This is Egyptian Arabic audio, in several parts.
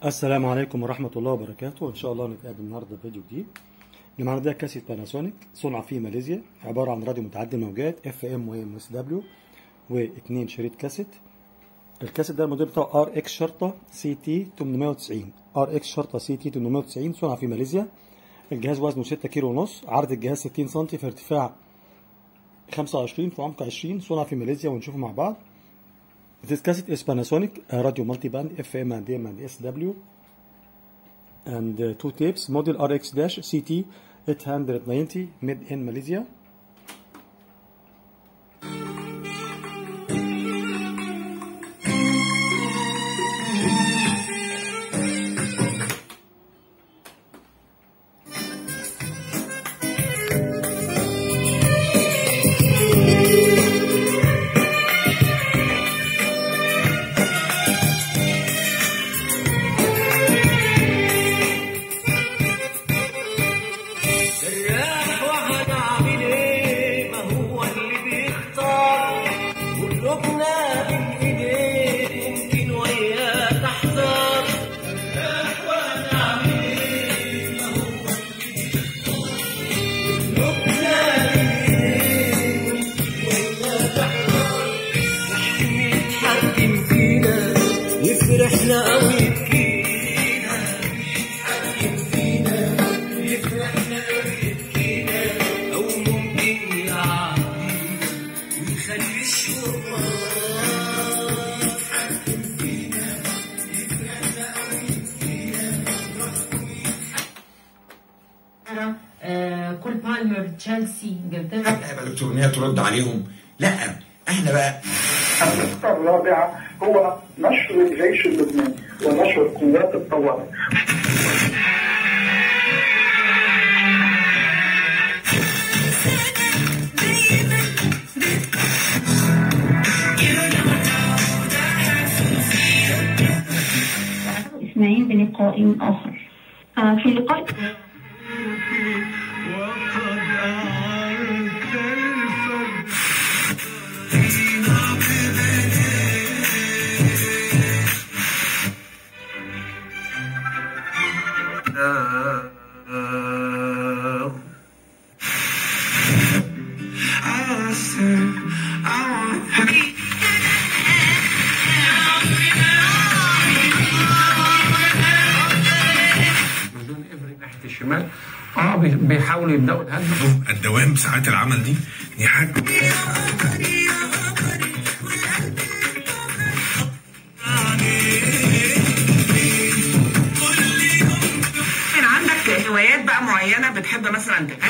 السلام عليكم ورحمة الله وبركاته إن شاء الله نتقابل النهاردة في فيديو جديد اللي معانا ده كاسيت باناسونيك صنع في ماليزيا عبارة عن راديو متعدد الموجات اف ام وام اس دبليو واثنين شريط كاسيت الكاسيت ده الموديل بتاعه ار اكس شرطة سي تي 890 ار اكس شرطة سي تي 890 صنع في ماليزيا الجهاز وزنه 6 كيلو ونص عرض الجهاز 60 سم في ارتفاع 25 في عمق 20 صنع في ماليزيا ونشوفه مع بعض This cassette is Panasonic uh, radio multiband FM and AM and SW and uh, two tapes model RX-CT 890 made in Malaysia الراح وهنعمل ايه ما هو اللي بيختار قلوبنا بين ايديه ممكن وياه تحتار الراح وهنعمل ايه ما هو اللي بيختار قلوبنا بين ايديه ممكن وياه تحتار نحن يتحكم فينا يفرحنا او يبكينا يتحكم فينا يفرحنا او يبكينا او ممكن يعدينا ويخلي الشوق يتحكم فينا يفرحنا او يبكينا آه، كول بالمر تشيلسي انجلترا اللعبه الالكترونيه ترد عليهم لا احنا بقى النقطة الرابعة هو نشر الجيش اللبناني ونشر قوات الطوارئ اسماعيل بلقاء آخر آه، في اللقاء وقد أعرف الفرد بدون ابر ناحيه الشمال اه بي- بيحاولوا يبداوا الهجمه الدوام ساعات العمل دي دي حاجه كان عندك هوايات بقى معينة بتحب مثلا تتابع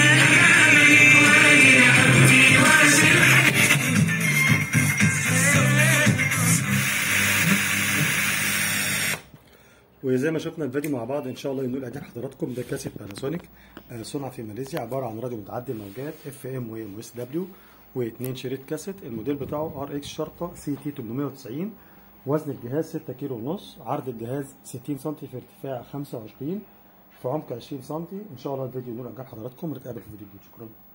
وزي ما شفنا الفيديو مع بعض ان شاء الله ينول اعجاب حضراتكم ده كاسيت باناسونيك آه، صنع في ماليزيا عباره عن راديو متعدد الموجات اف ام وام واس دبليو واثنين شريط كاسيت الموديل بتاعه ار اكس شرطه سي تي 890 وزن الجهاز 6 كيلو ونص عرض الجهاز 60 سم في ارتفاع 25 في عمق 20 سم ان شاء الله الفيديو ينول اعجاب حضراتكم ونتقابل في فيديو جديد شكرا